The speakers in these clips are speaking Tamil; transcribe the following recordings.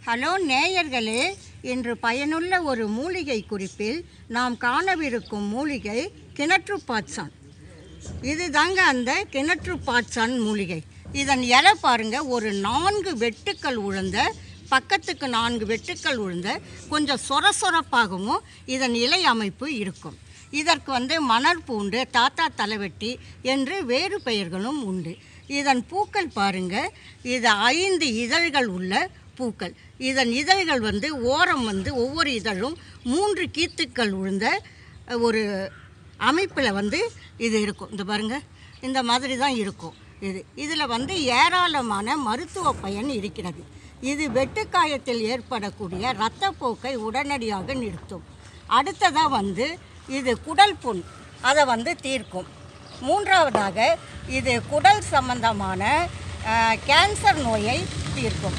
ஹலோ நேயர்களே இன்று பயனுள்ள ஒரு மூலிகை குறிப்பில் நாம் காணவிருக்கும் மூலிகை கிணற்று பாச்சான் இது தாங்க அந்த கிணற்று பாச்சான் மூலிகை இதன் இலை பாருங்க ஒரு நான்கு வெட்டுக்கள் உழுந்த பக்கத்துக்கு நான்கு வெட்டுக்கள் உழுந்த கொஞ்சம் சொர சொரப்பாகவும் இதன் இலை அமைப்பு இருக்கும் இதற்கு வந்து மணல் பூண்டு தாத்தா தலைவெட்டி என்று வேறு பெயர்களும் உண்டு இதன் பூக்கள் பாருங்க இது ஐந்து இதழ்கள் உள்ள பூக்கள் இதன் இதழ்கள் வந்து ஓரம் வந்து ஒவ்வொரு இதழும் மூன்று கீத்துக்கள் உழுந்த ஒரு அமைப்பில் வந்து இது இருக்கும் இந்த பாருங்க இந்த மாதிரி தான் இருக்கும் இது இதில் வந்து ஏராளமான மருத்துவ பயன் இருக்கிறது இது வெட்டுக்காயத்தில் ஏற்படக்கூடிய இரத்தப்போக்கை உடனடியாக நிறுத்தும் அடுத்ததாக வந்து இது குடல் புண் அதை வந்து தீர்க்கும் மூன்றாவதாக இது குடல் சம்பந்தமான அஹ், கேன்சர் நோயை தீர்க்கும்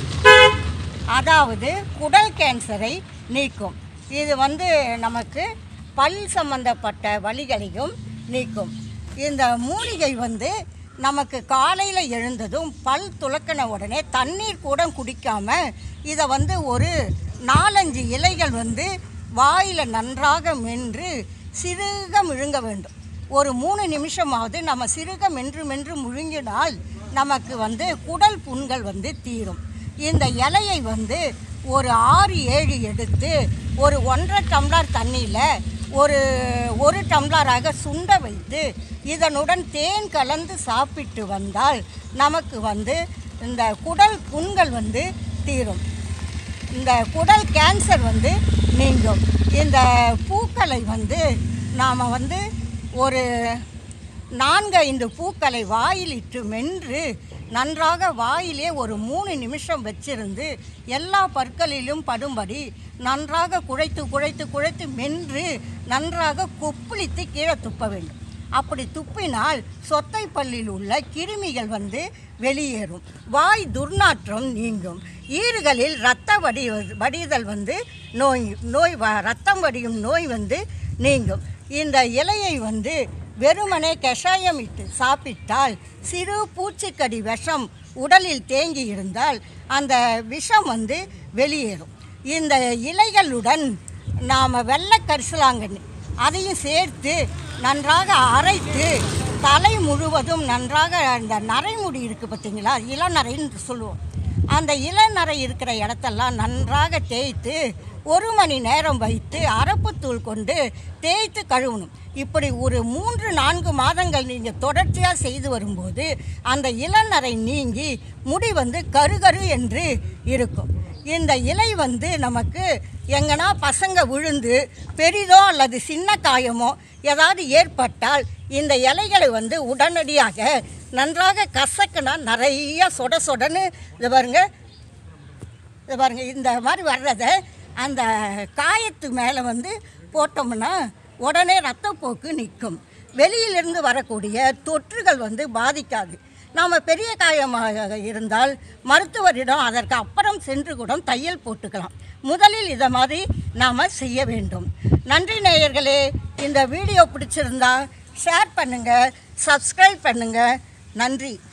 அதாவது குடல் கேன்சரை நீக்கும் இது வந்து நமக்கு பல் சம்பந்தப்பட்ட வலிகளையும் நீக்கும் இந்த மூலிகை வந்து நமக்கு காலையில் எழுந்ததும் பல் துலக்கின உடனே தண்ணீர் கூட குடிக்காம இதை வந்து ஒரு நாலஞ்சு இலைகள் வந்து வாயில் நன்றாக மென்று சிறுக முழுங்க வேண்டும் ஒரு மூணு நிமிஷமாவது நம்ம சிறுக மென்று மென்று முழுங்கினால் நமக்கு வந்து குடல் புண்கள் வந்து தீரும் இந்த இலையை வந்து ஒரு ஆறு ஏழு எடுத்து ஒரு ஒன்றரை டம்ளர் தண்ணியில் ஒரு ஒரு டம்ளராக சுண்ட வைத்து இதனுடன் தேன் கலந்து சாப்பிட்டு வந்தால் நமக்கு வந்து இந்த குடல் புண்கள் வந்து தீரும் இந்த குடல் கேன்சர் வந்து நீங்கும் இந்த பூக்களை வந்து நாம் வந்து ஒரு நான்கு ஐந்து பூக்களை வாயில் இட்டு மென்று நன்றாக வாயிலே ஒரு மூணு நிமிஷம் வச்சிருந்து எல்லா பற்களிலும் படும்படி நன்றாக குழைத்து குழைத்து குழைத்து மென்று நன்றாக கொப்புளித்து கீழே துப்ப வேண்டும் அப்படி துப்பினால் சொத்தை பல்லில் உள்ள கிருமிகள் வந்து வெளியேறும் வாய் துர்நாற்றம் நீங்கும் ஈறுகளில் இரத்த வடி வடிதல் வந்து நோய் நோய் வ- ரத்தம் வடியும் நோய் வந்து நீங்கும் இந்த இலையை வந்து வெறுமனே கஷாயம் இட்டு சாப்பிட்டால் சிறு பூச்சிக்கடி விஷம் உடலில் தேங்கி இருந்தால் அந்த விஷம் வந்து வெளியேறும் இந்த இலைகளுடன் நாம் வெள்ளை கரிசலாங்கண்ணி அதையும் சேர்த்து நன்றாக அரைத்து தலை முழுவதும் நன்றாக அந்த நரைமுடி இருக்குது பார்த்தீங்களா இளநரைன்னு சொல்லுவோம் அந்த இளநரை இருக்கிற இடத்தெல்லாம் நன்றாக தேய்த்து ஒரு மணி நேரம் வைத்து அரப்புத்தூள் கொண்டு தேய்த்து கழுவணும் இப்படி ஒரு மூன்று நான்கு மாதங்கள் நீங்கள் தொடர்ச்சியாக செய்து வரும்போது அந்த இளநரை நீங்கி முடி வந்து கருகரு என்று இருக்கும் இந்த இலை வந்து நமக்கு எங்கன்னா பசங்க விழுந்து பெரிதோ அல்லது சின்ன காயமோ ஏதாவது ஏற்பட்டால் இந்த இலைகளை வந்து உடனடியாக நன்றாக கசக்குனா நிறைய சொட சொடன்னு இது பாருங்க இது பாருங்க இந்த மாதிரி வர்றதை அந்த காயத்து மேலே வந்து போட்டோம்னா உடனே ரத்தப்போக்கு நிற்கும் வெளியிலிருந்து வரக்கூடிய தொற்றுகள் வந்து பாதிக்காது நாம் பெரிய காயமாக இருந்தால் மருத்துவரிடம் அதற்கு அப்புறம் சென்று கூட தையல் போட்டுக்கலாம் முதலில் இதை மாதிரி நாம் செய்ய வேண்டும் நன்றி நேயர்களே இந்த வீடியோ பிடிச்சிருந்தா ஷேர் பண்ணுங்கள் சப்ஸ்கிரைப் பண்ணுங்கள் நன்றி